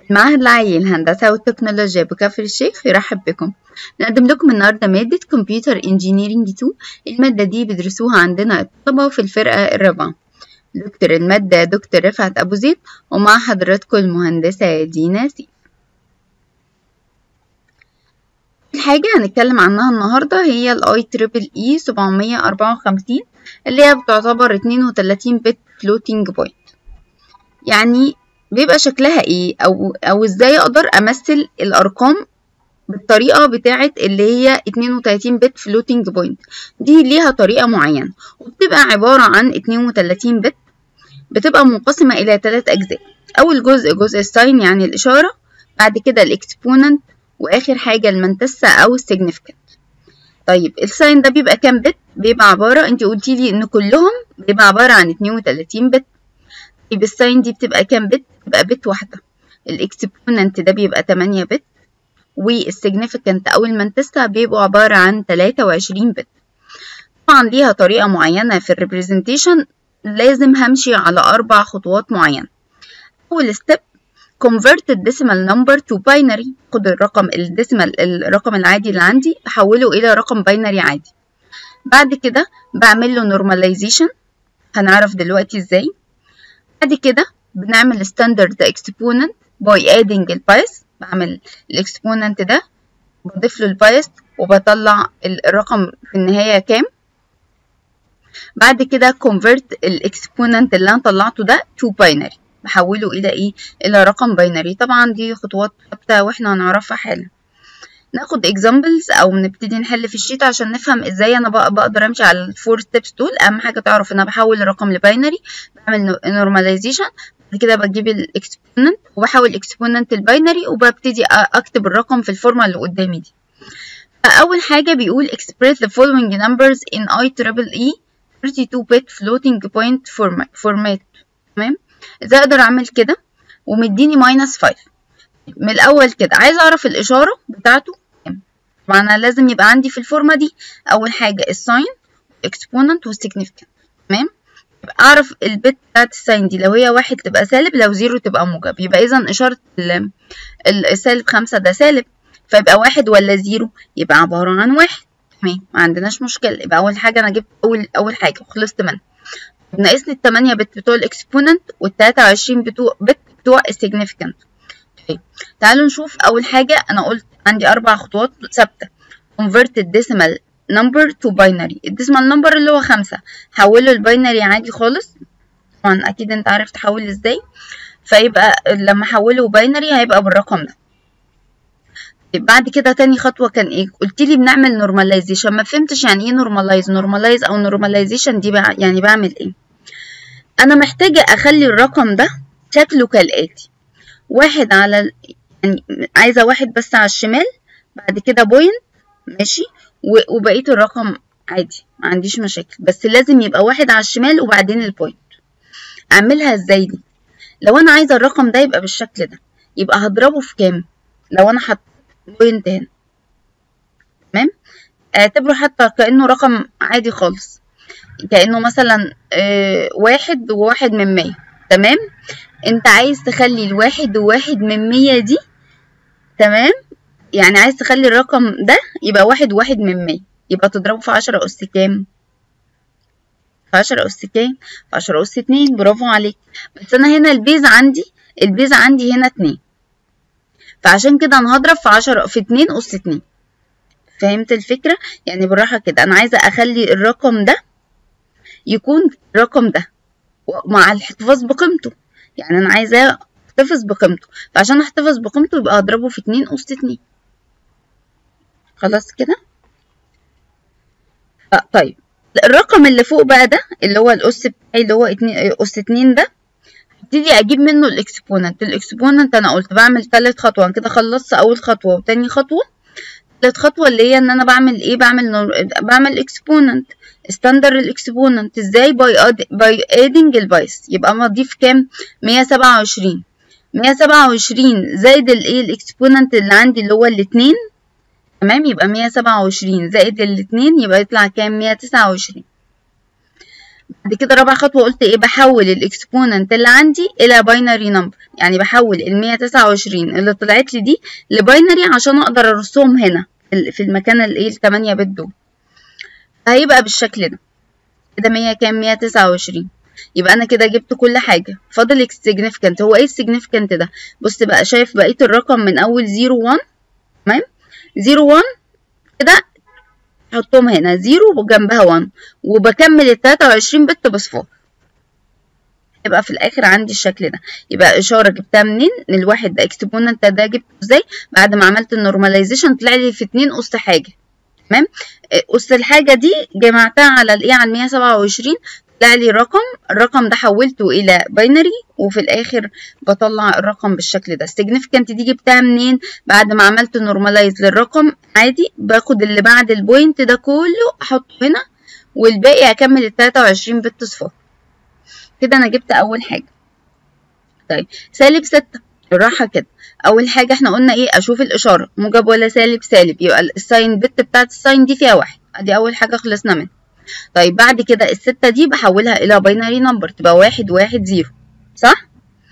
المعهد العالي للهندسة والتكنولوجيا بكفر الشيخ يرحب بكم نقدم لكم النهاردة مادة كمبيوتر انجينيرينج 2 المادة دي بيدرسوها عندنا الطلبة في الفرقة الرابعة دكتور المادة دكتور رفعت أبو زيد ومع حضراتكم المهندسة دينا سيف الحاجة هنتكلم عنها النهاردة هي الاي تريبل اي 754 اللي هي بتعتبر 32 بت فلوتينج بوينت يعني بيبقى شكلها ايه او او ازاي اقدر امثل الارقام بالطريقه بتاعه اللي هي 32 بت فلوتينج بوينت دي ليها طريقه معينه وبتبقى عباره عن 32 بت بتبقى منقسمه الى ثلاث اجزاء اول جزء جزء الساين يعني الاشاره بعد كده الاكسبوننت واخر حاجه المنتسه او السيجنيفيكانت طيب الساين ده بيبقى كام بت بيبقى عباره انت قلتي لي ان كلهم بيبقى عباره عن 32 بت طيب الساين دي بتبقى كام بت بتبقى بت واحده الاكسبوننت ده بيبقى 8 بت والسيجنيفيكانت او المنتسة بيبقوا عبارة عن 23 بت طبعا ليها طريقة معينة في الريبريزنتيشن لازم همشي على أربع خطوات معينة أول ستيب convert the decimal number to binary خد الرقم الديسيمال الرقم العادي اللي عندي أحوله إلى رقم باينري عادي بعد كده بعمل له normalization هنعرف دلوقتي ازاي بعد كده بنعمل standard exponent by adding البايس بعمل الاكسبوننت ده بضيف له البايس وبطلع الرقم في النهاية كام بعد كده convert الاكسبوننت اللي انا طلعته ده to binary بحوله الى ايه الى رقم باينري طبعا دي خطوات ثابته واحنا هنعرفها حالا ناخد examples او نبتدي نحل في الشيت عشان نفهم ازاي انا بقدر امشي على الفور ستيبس دول اهم حاجه تعرف ان انا بحول الرقم لباينري بعمل normalization بعد كده بجيب الاكسبوننت وبحول الاكسبوننت الباينري وببتدي اكتب الرقم في الفورمه اللي قدامي دي فاول حاجه بيقول express the following numbers in IEEE 32 bit floating point format تمام ازاي اقدر اعمل كده ومديني ماينس 5 من الاول كده عايزه اعرف الاشاره بتاعته كام طبعا انا لازم يبقى عندي في الفورمه دي اول حاجه الساين الاكسبوننت والسيجنيفيكانت تمام اعرف البت بتاعت الساين دي لو هي واحد تبقى سالب لو زيرو تبقى موجب يبقى اذا اشاره السالب خمسة ده سالب فيبقى واحد ولا زيرو يبقى عباره عن واحد تمام ما عندناش مشكله يبقى اول حاجه انا جبت اول اول حاجه وخلصت منها ناقصني التمانية بت بتوع الاكسبوننت والتلاتة وعشرين بتوع بت بتوع السيجنيفيكانت طيب تعالوا نشوف اول حاجه انا قلت عندي اربع خطوات ثابته convert الديسيمال number to binary الديسمال نمبر اللي هو خمسة حوله الباينري عادي خالص طبعا اكيد انت عارف تحول ازاي فيبقى لما احوله باينري هيبقى بالرقم ده بعد كده تاني خطوة كان ايه قلت لي بنعمل نورماليزيشن ما فهمتش يعني ايه نورماليز نورماليز او نورماليزيشن دي بقى يعني بعمل ايه انا محتاجة اخلي الرقم ده شكله كالاتي واحد على يعني عايزة واحد بس على الشمال بعد كده بوينت ماشي وبقيه الرقم عادي ما عنديش مشاكل بس لازم يبقى واحد على الشمال وبعدين البوينت اعملها ازاي دي لو انا عايزه الرقم ده يبقى بالشكل ده يبقى هضربه في كام لو انا حطيت بوينت هنا تمام اعتبره حتى كانه رقم عادي خالص كانه مثلا آه واحد وواحد من مية تمام انت عايز تخلي الواحد وواحد من مية دي تمام يعني عايز تخلي الرقم ده يبقى واحد واحد من مية يبقى تضربه في عشرة أس كام في عشرة أس كام في عشرة أس اتنين برافو عليك بس أنا هنا البيز عندي البيز عندي هنا اتنين فعشان كده أنا هضرب في عشرة في اتنين أس اتنين فهمت الفكرة يعني بالراحة كده أنا عايزة أخلي الرقم ده يكون الرقم ده مع الاحتفاظ بقيمته يعني أنا عايزاه احتفظ بقيمته فعشان احتفظ بقيمته يبقى هضربه في اتنين أس اتنين خلاص كده طيب الرقم اللي فوق بقى ده اللي هو الأس بتاعي اللي هو اتنين أس اتنين ده هبتدي أجيب منه الإكسبوننت الإكسبوننت أنا قلت بعمل تالت خطوة أنا كده خلصت أول خطوة وتاني خطوة تالت خطوة اللي هي إن أنا بعمل إيه بعمل نور... بعمل إكسبوننت ستاندر الإكسبوننت إزاي باي أد... باي ادنج البايس يبقى أنا أضيف كام مية سبعة وعشرين مية سبعة وعشرين زائد الإيه الإكسبوننت اللي عندي اللي هو الاتنين تمام يبقى مية سبعة وعشرين زائد الاتنين يبقى يطلع كام مية تسعة وعشرين بعد كده رابع خطوة قلت ايه بحول الاكسبوننت اللي عندي الى باينري نمبر يعني بحول ال 129 اللي طلعت لي دي لباينري عشان اقدر ارسمهم هنا في المكان الايه ال 8 بت دول هيبقى بالشكل ده كده 100 كام 129 يبقى انا كده جبت كل حاجه فاضل السيجنيفيكانت هو ايه السيجنيفيكانت ده بص بقى شايف بقيه الرقم من اول 0 1 تمام 0 1 كده حطهم هنا 0 وجنبها 1 وبكمل ال 23 بت بصفار يبقى في الاخر عندي الشكل ده يبقى اشاره جبتها منين الواحد ده اكسبوننت ده جبته ازاي بعد ما عملت النورماليزيشن طلع لي في 2 اس حاجه تمام اس الحاجه دي جمعتها على الايه على 127 طلع لي رقم الرقم ده حولته الى باينري وفي الاخر بطلع الرقم بالشكل ده السيجنيفيكانت دي جبتها منين بعد ما عملت نورماليز للرقم عادي باخد اللي بعد البوينت ده كله احطه هنا والباقي اكمل ال 23 بت صفار كده انا جبت اول حاجه طيب سالب 6 بالراحه كده اول حاجه احنا قلنا ايه اشوف الاشاره موجب ولا سالب سالب يبقى الساين بت بتاعت الساين دي فيها واحد ادي اول حاجه خلصنا منها طيب بعد كده الستة دي بحولها إلى باينري نمبر تبقى واحد واحد زيرو صح؟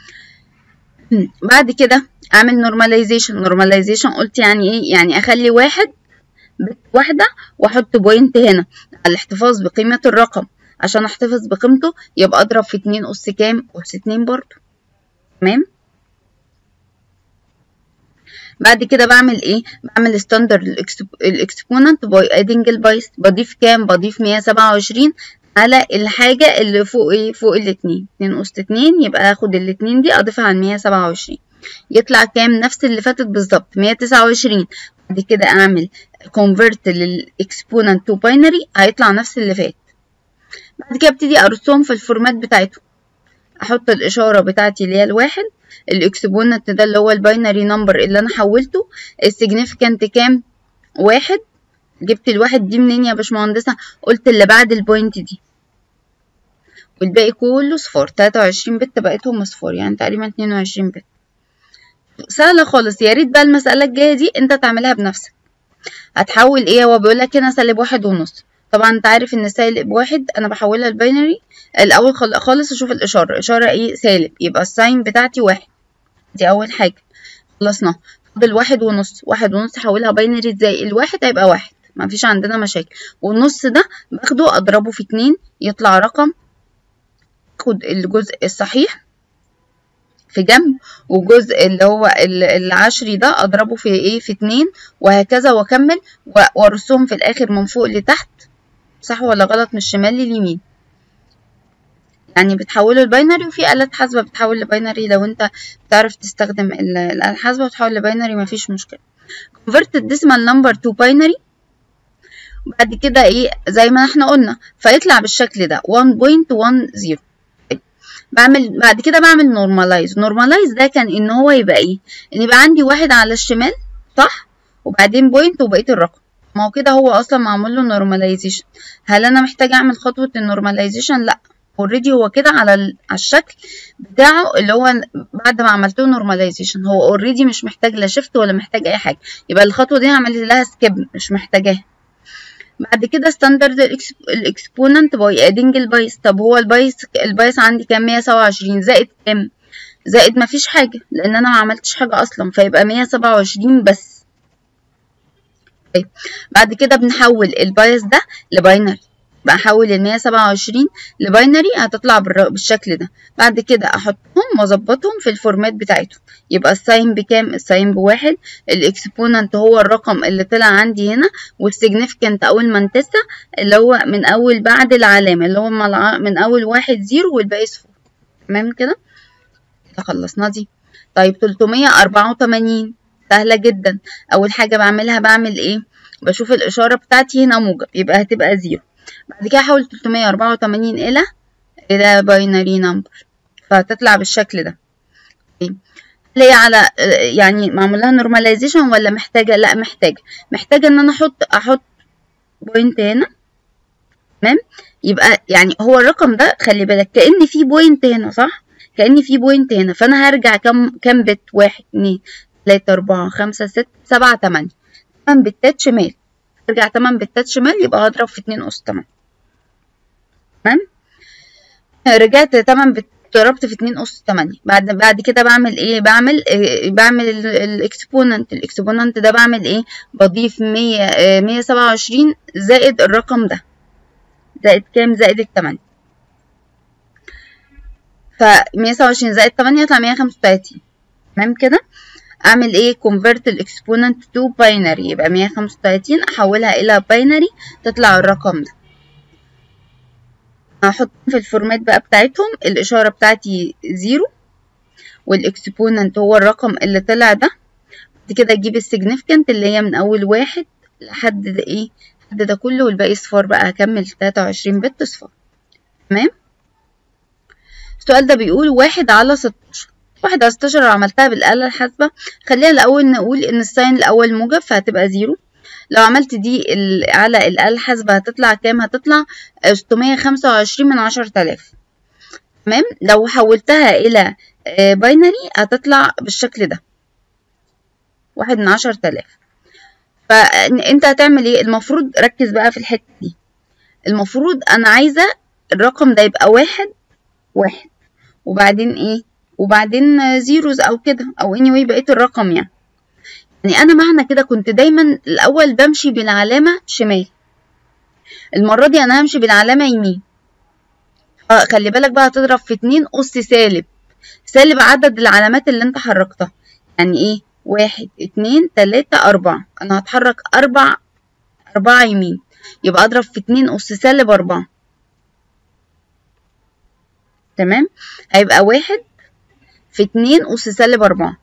بعد كده أعمل نورماليزيشن نورماليزيشن قلت يعني إيه؟ يعني أخلي واحد بت واحدة وأحط بوينت هنا على الاحتفاظ بقيمة الرقم عشان أحتفظ بقيمته يبقى أضرب في اتنين أس كام؟ أس اتنين برضه تمام؟ بعد كده بعمل ايه بعمل ستاندرد الاكسبوننت باي ادنج البايس بضيف كام بضيف 127 على الحاجة اللي فوق ايه فوق الاتنين اتنين اس اتنين يبقى اخد الاتنين دي اضيفها على 127 يطلع كام نفس اللي فاتت بالظبط 129 بعد كده اعمل convert للاكسبوننت تو باينري هيطلع نفس اللي فات بعد كده ابتدي ارسمهم في الفورمات بتاعتهم احط الاشاره بتاعتي اللي هي الواحد الاكسبوننت ده اللي هو الباينري نمبر اللي انا حولته السيجنيفيكانت كام واحد جبت الواحد دي منين يا باشمهندسه قلت اللي بعد البوينت دي والباقي كله صفار 23 بت بقيتهم صفار يعني تقريبا 22 بت سهله خالص يا ريت بقى المساله الجايه دي انت تعملها بنفسك هتحول ايه هو بيقول لك هنا سالب واحد ونص طبعا انت عارف ان سالب واحد انا بحولها الباينري الاول خالص اشوف الاشاره اشاره ايه سالب يبقى الساين بتاعتي واحد دي اول حاجه خلصنا فاضل واحد ونص واحد ونص احولها باينري ازاي الواحد هيبقى واحد ما فيش عندنا مشاكل والنص ده باخده اضربه في اتنين يطلع رقم اخد الجزء الصحيح في جنب والجزء اللي هو العشري ده اضربه في ايه في اتنين وهكذا واكمل وارسهم في الاخر من فوق لتحت صح ولا غلط من الشمال لليمين يعني بتحوله الباينري وفي آلات حاسبة بتحول لباينري لو انت بتعرف تستخدم الآلة الحاسبة وتحول لباينري مفيش مشكلة convert decimal number to binary وبعد كده ايه زي ما احنا قلنا فيطلع بالشكل ده 1.10 بعمل بعد كده بعمل نورماليز نورماليز ده كان ان هو يبقى ايه ان يبقى عندي واحد على الشمال صح وبعدين بوينت وبقيه الرقم ما هو كده هو اصلا معمول له نورماليزيشن هل انا محتاجه اعمل خطوه النورماليزيشن لا اوريدي هو كده على على الشكل بتاعه اللي هو بعد ما عملت له نورماليزيشن هو اوريدي مش محتاج لا شيفت ولا محتاج اي حاجه يبقى الخطوه دي هعمل لها سكيب مش محتاجاها بعد كده ستاندرد الاكسبوننت باي ادنج البايس طب هو البايس البايس عندي كام 127 زائد كام زائد مفيش حاجه لان انا ما عملتش حاجه اصلا فيبقى 127 بس طيب بعد كده بنحول البايس ده لباينري بحول ال 127 لباينري هتطلع بالشكل ده بعد كده احطهم واظبطهم في الفورمات بتاعتهم يبقى الساين بكام الساين بواحد الاكسبوننت هو الرقم اللي طلع عندي هنا والسيجنيفيكانت او المنتسة اللي هو من اول بعد العلامة اللي هو من اول واحد زيرو والباقي صفر تمام كده خلصنا دي طيب 384 سهلة جدا اول حاجة بعملها بعمل ايه بشوف الاشارة بتاعتي هنا موجب يبقى هتبقى زيرو بعد كده احول 384 الى الى باينري نمبر فهتطلع بالشكل ده هي على يعني معمول لها نورماليزيشن ولا محتاجه لا محتاجه محتاجه ان انا احط احط بوينت هنا تمام يبقى يعني هو الرقم ده خلي بالك كأن في بوينت هنا صح كأن في بوينت هنا فانا هرجع كم كم بت واحد اتنين تلاتة أربعة خمسة ستة سبعة تمانية تمن بتات شمال ارجع تمن بتات شمال يبقى هضرب في اتنين أس تمانية تمام رجعت 8 بت ضربت في 2 أس 8 بعد بعد كده بعمل ايه بعمل إيه بعمل الاكسبوننت الاكسبوننت ده بعمل ايه بضيف 100 127 زائد الرقم ده زائد كام زائد ال 8 ف 127 زائد 8 يطلع 135 تمام كده اعمل ايه convert الاكسبوننت to binary يبقى 135 احولها الى binary تطلع الرقم ده هحط في الفورمات بقى بتاعتهم الاشاره بتاعتي زيرو والاكسبوننت هو الرقم اللي طلع ده بعد كده اجيب السيجنيفيكانت اللي هي من اول واحد لحد ده ايه لحد ده كله والباقي صفار بقى هكمل 23 بت صفار تمام السؤال ده بيقول واحد على 16 واحد على 16 لو عملتها بالآلة الحاسبة خلينا الأول نقول إن الساين الأول موجب فهتبقى زيرو لو عملت دي على الآلة الحاسبة هتطلع كام؟ هتطلع 625 من 10000 تمام لو حولتها إلى باينري هتطلع بالشكل ده واحد من 10000 فأنت هتعمل إيه؟ المفروض ركز بقى في الحتة دي المفروض أنا عايزة الرقم ده يبقى واحد واحد وبعدين إيه؟ وبعدين زيروز او كده او anyway بقيت الرقم يعني يعني انا معنى كده كنت دايما الاول بمشي بالعلامه شمال المره دي انا همشي بالعلامه يمين اه خلي بالك بقى هتضرب في اتنين اس سالب سالب عدد العلامات اللي انت حركتها يعني ايه واحد اتنين تلاتة اربعة انا هتحرك اربع اربعة يمين يبقى اضرب في اتنين اس سالب اربعة تمام هيبقى واحد في اتنين أس سالب أربعة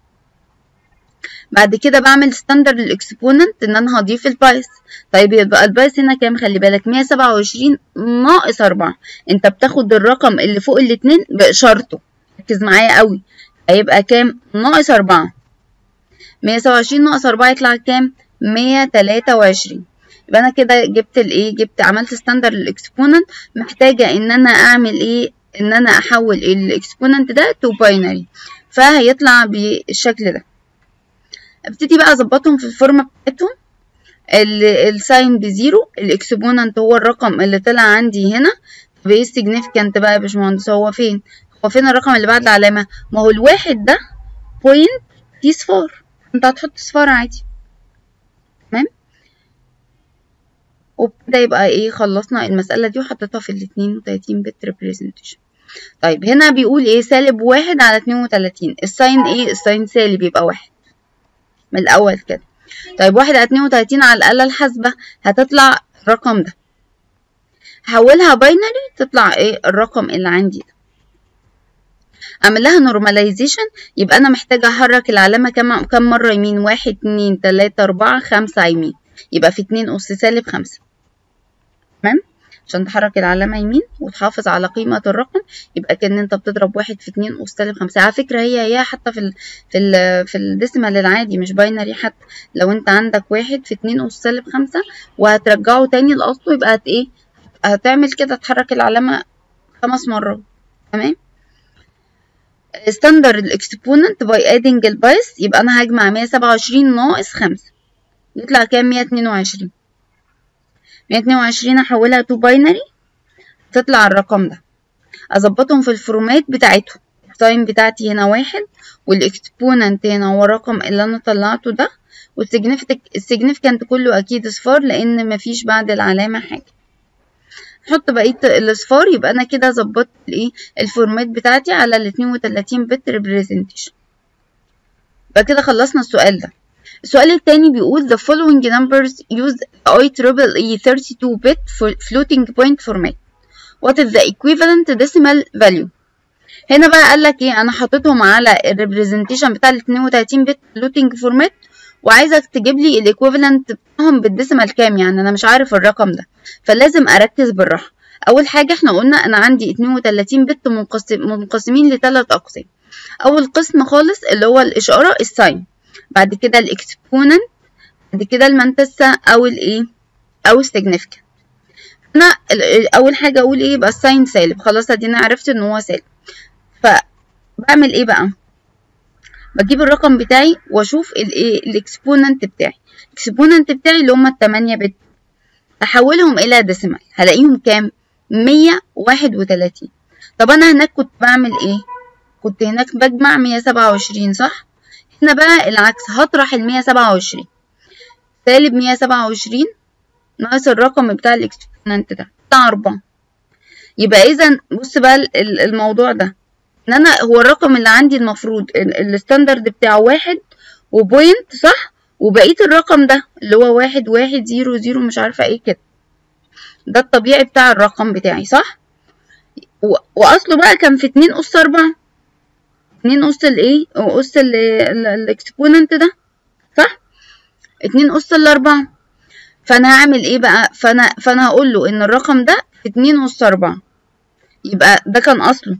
بعد كده بعمل ستاندرد الاكسبوننت ان انا هضيف البايس طيب يبقى البايس هنا كام خلي بالك 127 ناقص 4 انت بتاخد الرقم اللي فوق الاتنين باشارته ركز معايا قوي هيبقى كام ناقص 4 127 ناقص 4 يطلع كام 123 يبقى انا كده جبت الايه جبت عملت ستاندرد الاكسبوننت محتاجه ان انا اعمل ايه ان انا احول الاكسبوننت ده تو باينري فهيطلع بالشكل ده ابتدي بقى اظبطهم في الفورمه بتاعتهم الساين بزيرو الاكسبوننت هو الرقم اللي طلع عندي هنا طب ايه السيجنيفيكانت بقى يا باشمهندس هو فين هو فين الرقم اللي بعد العلامه ما هو الواحد ده بوينت دي صفار انت هتحط صفار عادي تمام وبكده يبقى ايه خلصنا المسألة دي وحطيتها في ال 32 بت ريبريزنتيشن طيب هنا بيقول ايه سالب واحد على 32 الساين ايه الساين سالب يبقى واحد من الأول كده طيب واحد على 32 على الآلة الحاسبة هتطلع الرقم ده هحولها باينري تطلع ايه الرقم اللي عندي ده اعمل لها نورماليزيشن يبقى انا محتاجه احرك العلامه كم كم مره يمين واحد اتنين تلاته اربعه خمسه يمين يبقى في اتنين اس سالب خمسه تمام عشان تحرك العلامة يمين وتحافظ على قيمة الرقم يبقى كأن انت بتضرب واحد في اتنين أس سالب خمسة على فكرة هي هي حتى في ال في ال في الديسيمال العادي مش باينري حتى لو انت عندك واحد في اتنين أس سالب خمسة وهترجعه تاني لأصله يبقى هت ايه هتعمل كده تحرك العلامة خمس مرات تمام ستاندرد الاكسبوننت باي ادنج البايس يبقى انا هجمع مية سبعة وعشرين ناقص خمسة يطلع كام مية اتنين وعشرين مية اتنين وعشرين احولها تو باينري تطلع الرقم ده اظبطهم في الفورمات بتاعتهم التايم بتاعتي هنا واحد والاكسبوننت هنا هو الرقم اللي انا طلعته ده والسيجنيفيكانت كله اكيد صفار لان مفيش بعد العلامة حاجة نحط بقية الاصفار يبقى انا كده ظبطت الايه الفورمات بتاعتي على ال 32 بت ريبريزنتيشن يبقى كده خلصنا السؤال ده السؤال التاني بيقول the following numbers use IEEE 32 bit floating point format what is the equivalent decimal value هنا بقى قال لك ايه انا حطيتهم على الريبريزنتيشن بتاع ال 32 بت floating format وعايزك تجيب لي الايكويفالنت بتاعهم بالديسيمال كام يعني انا مش عارف الرقم ده فلازم اركز بالراحه اول حاجه احنا قلنا انا عندي 32 بت منقسم منقسمين لثلاث اقسام اول قسم خالص اللي هو الاشاره الساين بعد كده الاكسبوننت بعد كده المنتسه او الايه او السيجنيفيكانت انا اول حاجه اقول ايه يبقى الساين سالب خلاص ادينا عرفت ان هو سالب فبعمل ايه بقى بجيب الرقم بتاعي واشوف الايه الاكسبوننت بتاعي الاكسبوننت بتاعي اللي هما التمانية بت احولهم الى ديسيمال هلاقيهم كام مية واحد وتلاتين طب انا هناك كنت بعمل ايه كنت هناك بجمع 127 صح هنا بقى العكس هطرح ال 127 سالب 127 ناقص الرقم بتاع الاكسبوننت ده بتاع 4 يبقى اذا بص بقى الموضوع ده ان انا هو الرقم اللي عندي المفروض الستاندرد بتاعه واحد وبوينت صح وبقيه الرقم ده اللي هو واحد واحد زيرو زيرو مش عارفه ايه كده ده الطبيعي بتاع الرقم بتاعي صح واصله بقى كان في اتنين اس اربعة اتنين اس الايه اس الاكسبوننت ده صح اتنين اس الاربعة فانا هعمل ايه بقى فانا فانا هقول له ان الرقم ده في اتنين اس اربعة يبقى ده كان اصله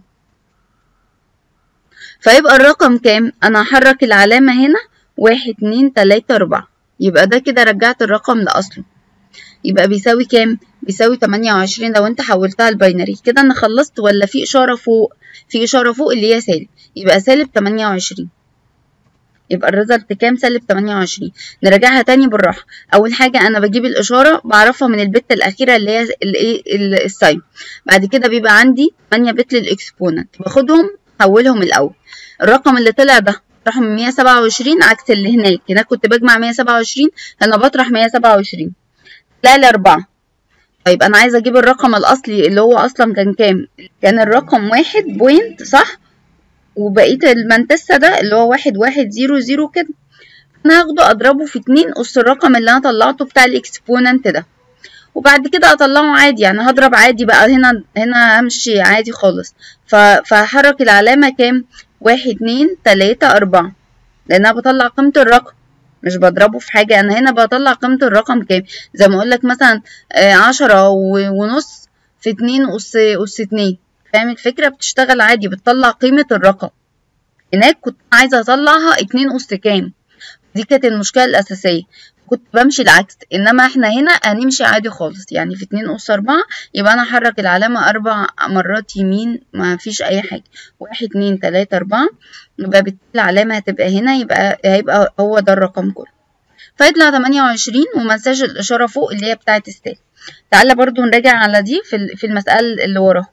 فيبقى الرقم كام انا هحرك العلامة هنا واحد اتنين تلاتة اربعة يبقى ده كده رجعت الرقم لأصله يبقى بيساوي كام بيساوي تمانية وعشرين لو انت حولتها الباينري كده انا خلصت ولا في اشارة فوق في اشارة فوق اللي هي سالب يبقى سالب تمانية وعشرين يبقى الريزلت كام سالب 28 نراجعها تاني بالراحه اول حاجه انا بجيب الاشاره بعرفها من البت الاخيره اللي هي الايه الساين بعد كده بيبقى عندي 8 بت للاكسبوننت باخدهم احولهم الاول الرقم اللي طلع ده بطرحه من 127 عكس اللي هناك هناك كنت بجمع 127 هنا بطرح 127 لا لأربعة طيب أنا عايزة أجيب الرقم الأصلي اللي هو أصلا كان كام؟ كان الرقم واحد بوينت صح؟ وبقية المنتسة ده اللي هو واحد واحد زيرو زيرو كده أنا هاخده أضربه في اتنين أس الرقم اللي أنا طلعته بتاع الإكسبوننت ده وبعد كده أطلعه عادي يعني هضرب عادي بقى هنا هنا همشي عادي خالص فهحرك العلامة كام؟ واحد اتنين تلاتة أربعة لأن أنا بطلع قيمة الرقم مش بضربه في حاجة أنا هنا بطلع قيمة الرقم كام زي ما أقولك مثلا عشرة ونص في اتنين أس أس اتنين فاهم الفكرة بتشتغل عادي بتطلع قيمة الرقم هناك كنت عايزة أطلعها اتنين أس كام دي كانت المشكلة الأساسية كنت بمشي العكس انما احنا هنا هنمشي عادي خالص يعني في اتنين اس اربعة يبقى انا هحرك العلامة اربع مرات يمين ما فيش اي حاجة واحد اتنين تلاتة اربعة يبقى بالتالي العلامة هتبقى هنا يبقى هيبقى هو ده الرقم كله فيطلع تمانية وعشرين ومنساش الاشارة فوق اللي هي بتاعة السالب تعالى برضو نراجع على دي في في المسألة اللي وراها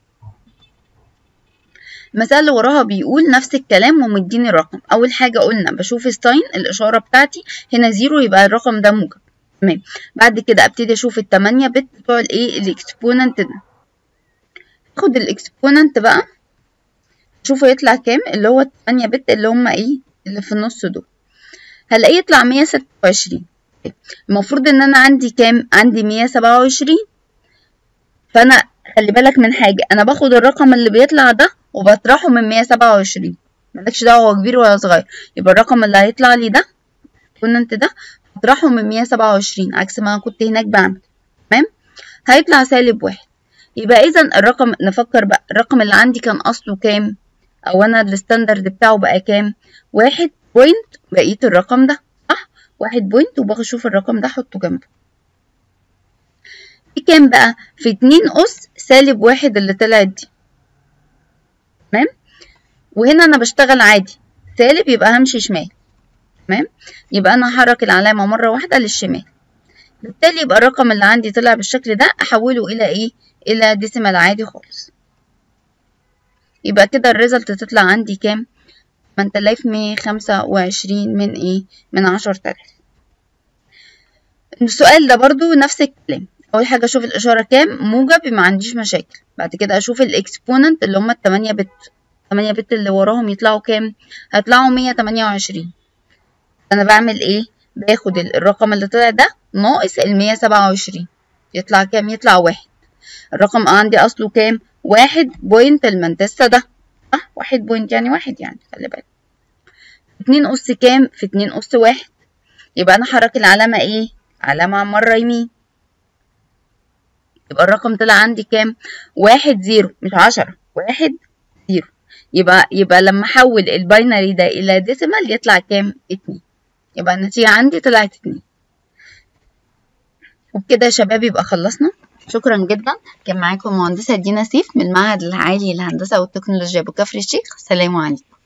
المسألة اللي وراها بيقول نفس الكلام ومديني الرقم أول حاجة قلنا بشوف الساين الإشارة بتاعتي هنا زيرو يبقى الرقم ده موجب تمام بعد كده أبتدي أشوف التمانية بت بتوع الإيه الإكسبوننت ده أخد الإكسبوننت بقى أشوفه يطلع كام اللي هو التمانية بت اللي هما إيه اللي في النص دول هلاقيه يطلع مية ستة وعشرين المفروض إن أنا عندي كام عندي مية سبعة وعشرين فأنا خلي بالك من حاجة أنا باخد الرقم اللي بيطلع ده وبطرحه من 127 مالكش دعوة هو كبير ولا صغير يبقى الرقم اللي هيطلع لي ده كنا انت ده بطرحه من 127 عكس ما كنت هناك بعمل تمام هيطلع سالب واحد يبقى اذا الرقم نفكر بقى الرقم اللي عندي كان اصله كام او انا الستاندرد بتاعه بقى كام واحد بوينت بقية الرقم ده صح واحد بوينت وبشوف الرقم ده احطه جنبه في كام بقى في اتنين اس سالب واحد اللي طلعت دي تمام وهنا انا بشتغل عادي سالب يبقى همشي شمال تمام يبقى انا هحرك العلامه مره واحده للشمال بالتالي يبقى الرقم اللي عندي طلع بالشكل ده احوله الى ايه الى ديسيمال عادي خالص يبقى كده الريزلت تطلع عندي كام 8125 من ايه من 10000 السؤال ده برضو نفس الكلام اول حاجه اشوف الاشاره كام موجب ما عنديش مشاكل بعد كده اشوف الاكسبوننت اللي هم التمانية بت تمانية بت اللي وراهم يطلعوا كام هيطلعوا مية تمانية وعشرين انا بعمل ايه باخد الرقم اللي طلع ده ناقص المية سبعة وعشرين يطلع كام يطلع واحد الرقم عندي اصله كام واحد بوينت المنتسة ده صح واحد بوينت يعني واحد يعني خلي بالك اتنين اس كام في اتنين اس واحد يبقى انا حرك العلامة ايه علامة مرة يمين يبقى الرقم طلع عندي كام واحد زيرو مش عشرة واحد زيرو يبقى يبقى لما احول الباينري ده الى ديسيمال يطلع كام اتنين يبقى النتيجة عندي طلعت اتنين وبكده يا شباب يبقى خلصنا شكرا جدا كان معاكم مهندسة دينا سيف من المعهد العالي للهندسة والتكنولوجيا بكفر الشيخ سلام عليكم